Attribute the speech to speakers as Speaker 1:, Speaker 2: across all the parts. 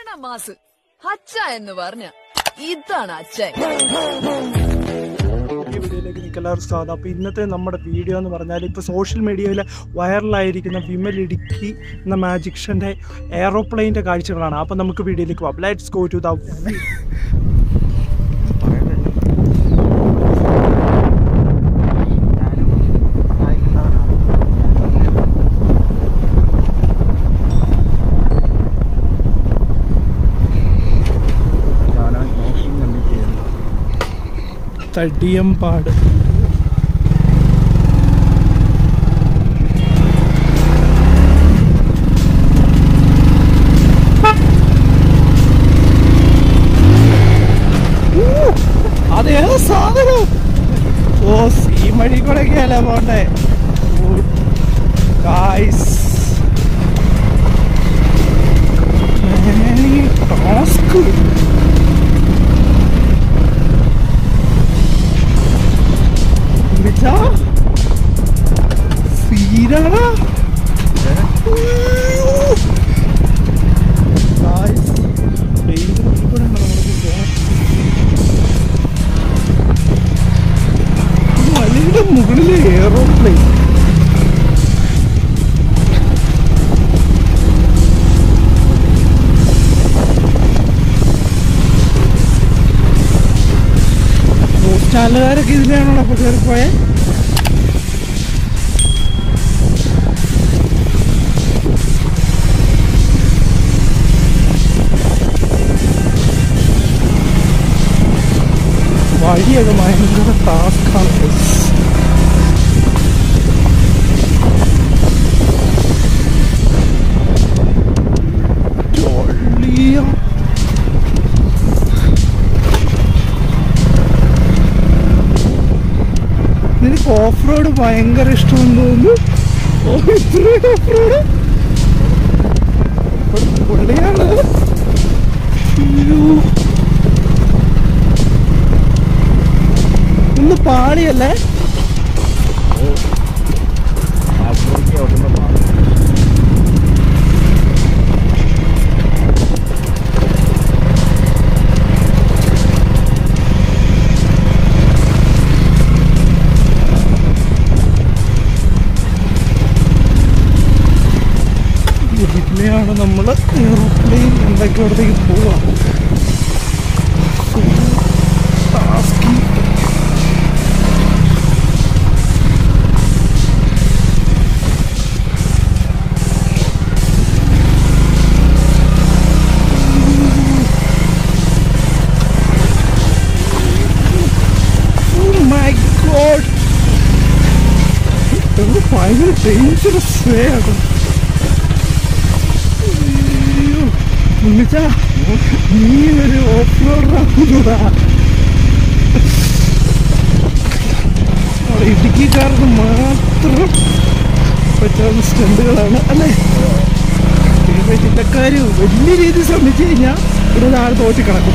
Speaker 1: അതാണ് മാസ് അച്ഛ എന്ന് പറഞ്ഞ ഇതാണ് അച്ഛൻ
Speaker 2: പുതിയ വീഡിയോയിലേക്ക് നിങ്ങൾക്ക് എല്ലാവർക്കും സ്വാഗതം അപ്പോൾ ഇന്നത്തെ നമ്മുടെ വീഡിയോ എന്ന് പറഞ്ഞാൽ ഇപ്പോൾ സോഷ്യൽ മീഡിയയിൽ വൈറലായിരിക്കുന്ന വിമൽ ഇടുക്കി എന്ന മാജിക്ഷൻ്റെ എയറോപ്ലെയിൻ്റെ കാഴ്ചകളാണ് അപ്പോൾ നമുക്ക് വീഡിയോയിലേക്ക് പോകാം let's go to the Thadiyampad അതേതോ സാധനം ഓ സീമഴി കൂടെയൊക്കെയല്ലേ പോണ്ടേ ഗായ്സ് ടാസ്ക് വിളിച്ചാ സീരാണ് മലയുടെ മുകളിലെ എയറോപ്ലെയിൻ ന്യൂസ് ചാനലുകാരൊക്കെ ഇതിലാണോ അപ്പൊ കയറി പോയെ വഴിയൊക്കെ ഭയങ്കര ടാസ്ക്കാണ് guys. ജോളിയാ. നിനക്ക് ഓഫ് റോഡ് ഭയങ്കര ഇഷ്ടമെന്ന് തോന്നുന്നു ഓ ഇത്രയും ഓഫ് റോഡ് പൊള്ളിയാണ് അയ്യോ. ഇന്ന് പാളിയല്ലേ ഇതിലെയാണ് നമ്മൾ എയറോപ്ലെയിൻ എന്തൊക്കെയോടത്തേക്ക് പോവാം ടാസ്കി Oh my god! ഇത് ഭയങ്കര ഡേഞ്ചറസ് വേ ആണ് അയ്യോ. ഉണ്ണിച്ചാ, നീ ഒരു ഓഫ് റോഡറാക്കുന്നതാ അവിടെ ഇടുക്കിക്കാർക്ക് മാത്രം പറ്റാവുന്ന സ്റ്റണ്ടുകളാണ് അല്ലേ പിന്നെ ജില്ലക്കാര് വലിയ രീതിയിൽ ശ്രമിച്ചു കഴിഞ്ഞാൽ ഇവിടെ താഴെ തോറ്റി കിടക്കും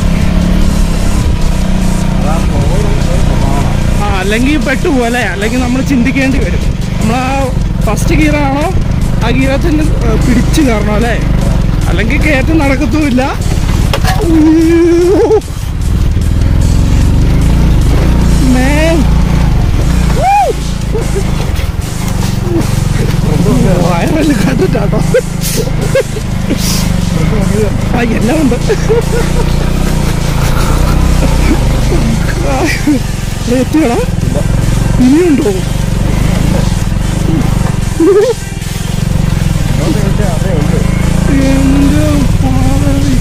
Speaker 2: ആ അല്ലെങ്കിൽ പെട്ടുപോലെ അല്ലെങ്കിൽ നമ്മൾ ചിന്തിക്കേണ്ടി വരും നമ്മൾ ആ ഫസ്റ്റ് ഗിയറാണോ ആ ഗിയറത്തിന് പിടിച്ച് കയറണം അല്ലേ അല്ലെങ്കിൽ കയറ്റം നടക്കത്തുമില്ല ഉയ്യോ. Man. Woo. വയറെല്ലാം കണ്ടിട്ടാട്ടോ ആ എല്ലാം ഉണ്ട് എത്തിയടാ ഇനിയുണ്ടോ എന്റെ പാവി.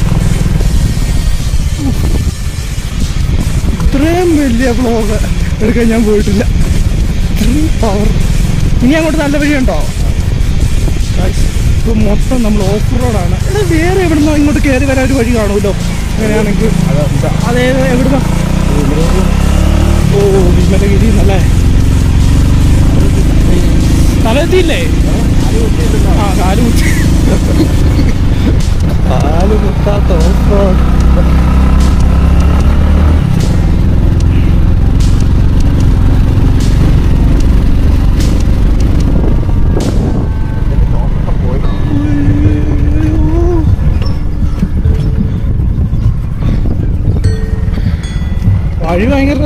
Speaker 2: ഇത്രയും വലിയ വ്ളോഗ് എടുക്കാൻ ഞാൻ പോയിട്ടില്ല ഇത്രയും പവർ ഇനി അങ്ങോട്ട് നല്ല വഴിയുണ്ടോ ഇപ്പൊ മൊത്തം നമ്മൾ ഓഫ് റോഡാണ് എടാ വേറെ എവിടുന്നോ ഇങ്ങോട്ട് കയറി വരാൻ ഒരു വഴി കാണുമല്ലോ അങ്ങനെയാണെങ്കിൽ അതേ എവിടുന്ന ഓ വിമലഗിരി എന്നല്ലേ സ്ഥലത്തില്ലേ ആ കാല് കുത്തി കാല് കുത്താത്ത ഓഫ് റോഡ്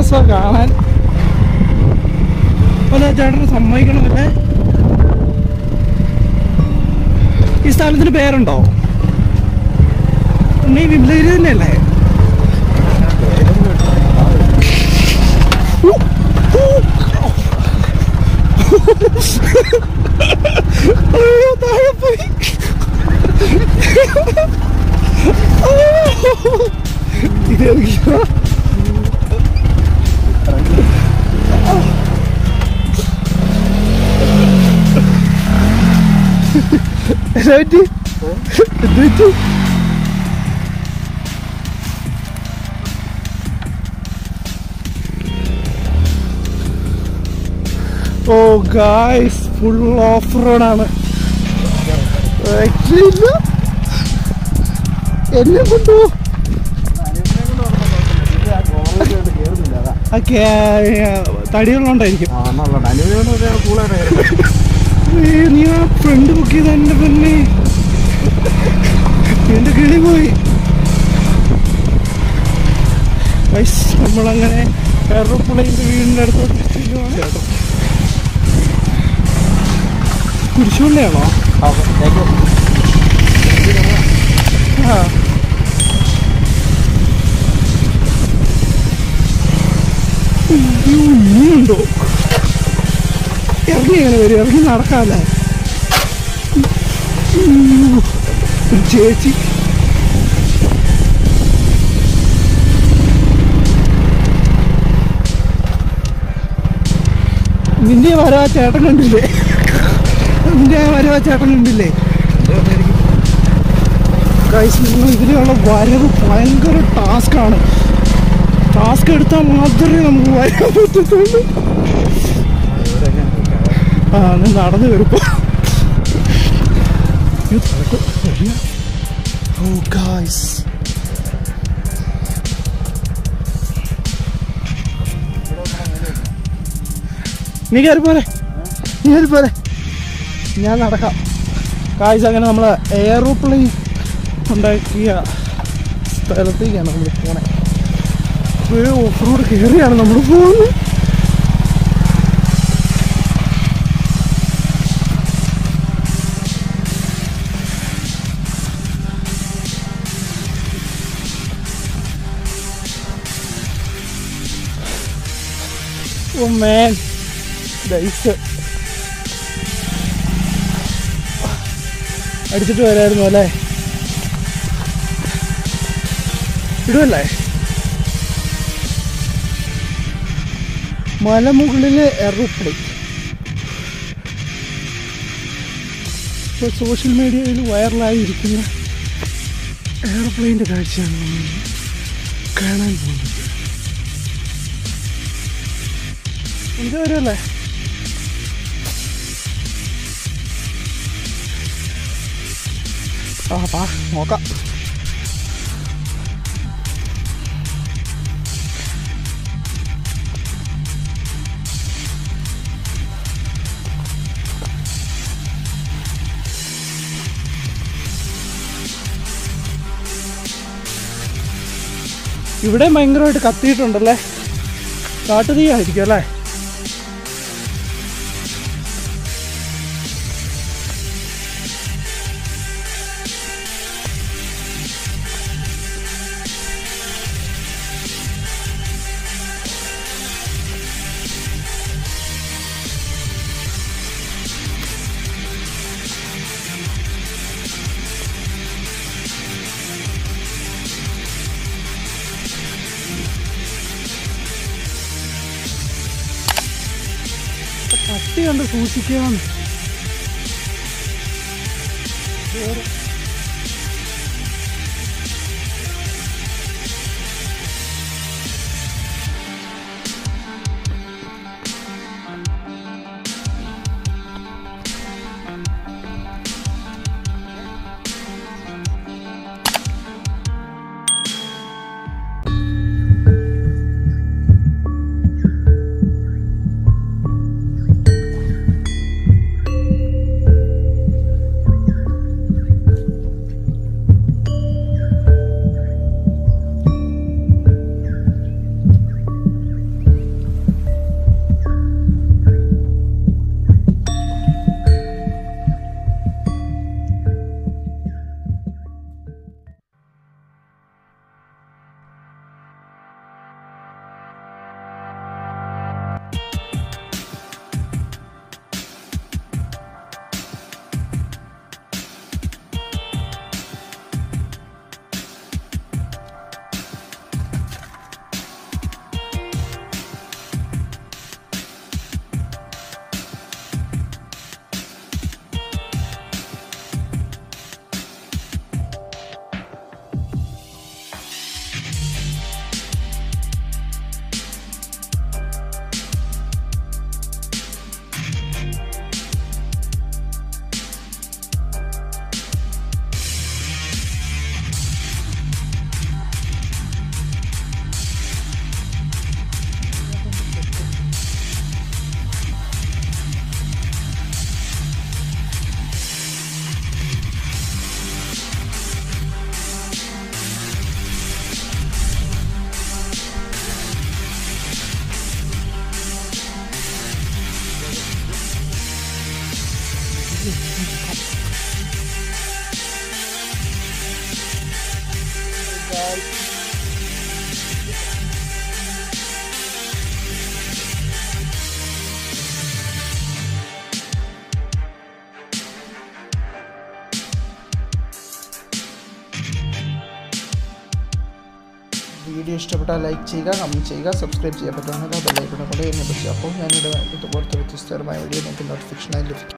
Speaker 2: രസം കാണാൻ അല്ല ചേട്ടന് സമ്മതിക്കണമല്ലേ ഈ സ്ഥലത്തിന് പേരുണ്ടോ ഉണ്ണി വിമലഗിരി തന്നെയല്ലേ അയ്യോ താഴെ പോയി ഇതെനിക്ക് എന്നാ പറ്റി എന്ത് പറ്റി ഓ ഗായ്സ് ഫുൾ ഓഫ് റോഡാണ് രക്ഷയില്ല എന്നെ കൊണ്ടുപോ ഓക്കെ തടികളുണ്ടായിരിക്കും ഏ, നീ ആ ഫ്രണ്ട് ബുക്ക് ചെയ്ത എന്റെ പെണ്ണെ എന്റെ കിളി പോയി ഗൈസ്, നമ്മളങ്ങനെ എറോപ്ലെയിന്റെ വീടിന്റെ അടുത്തോട്ട് ചെല്ലുവാണ് കുരിശുള്ളിയാണോ ആ അയ്യോ, ഇനിയുണ്ടോ ഇറങ്ങി എങ്ങനെ വരും ഇറങ്ങി നടക്കാല്ലേ അയ്യോ, ഒരു ചേച്ചി നിന്റെ വരവാ ചേട്ടൻ കണ്ടില്ലേ നിന്റെ വരവാ ചേട്ടൻ കണ്ടില്ലേ ഗൈസ് നിങ്ങൾ ഇതിലുള്ള വരവ് ഭയങ്കര ടാസ്ക്കാണ് ടാസ്ക് എടുത്താൽ മാത്രമേ നമുക്ക് വരാൻ പറ്റത്തുള്ളൂ ആ ഞാൻ നടന്നു വരുമ്പോ ഓ ഗായ്സ് നീ കയറി പോലെ നീ കയറി പോലെ ഞാൻ നടക്കാം കാഴ്ച അങ്ങനെ നമ്മൾ എയറോപ്ലെയിൻ ഉണ്ടാക്കിയ സ്ഥലത്തേക്കാണ് നമ്മൾ പോണേ ഓഫ് റോഡ് കയറിയാണ് നമ്മൾ പോകുന്നത് ഓ മാൻ നൈസ് അടിച്ചിട്ട് വരായിരുന്നു അല്ലേ ഇടുവല്ലേ മലമുകളിലെ എറോപ്ലെയിൻ ഇപ്പോൾ സോഷ്യൽ മീഡിയയിൽ വൈറലായിരിക്കുന്ന എയർപ്ലെയിൻ്റെ കാഴ്ചയാണ് നമ്മൾ കാണാൻ പോകുന്നത് എന്ത് വരുമല്ലേ ആ പാ നോക്കാം ഇവിടെ ഭയങ്കരമായിട്ട് കത്തിയിട്ടുണ്ടല്ലേ കാട്ടുതീയായിരിക്കും അല്ലേ പട്ടി കണ്ട് സൂക്ഷിക്കണം
Speaker 3: വീഡിയോ ഇഷ്ടപ്പെട്ടാൽ ലൈക്ക് ചെയ്യുക കമൻറ്റ് ചെയ്യുക സബ്സ്ക്രൈബ് ചെയ്യാൻ പറ്റുമെങ്കിൽ ബെല്ലൈക്കണെ കൊണ്ട് എന്നെ പറ്റും അപ്പോൾ ഞാനിവിടെ ഇതുപോലത്തെ വ്യത്യസ്തപരമായ വീഡിയോ നിങ്ങൾക്ക് നോട്ടിഫിക്കേഷനായി ലഭിക്കും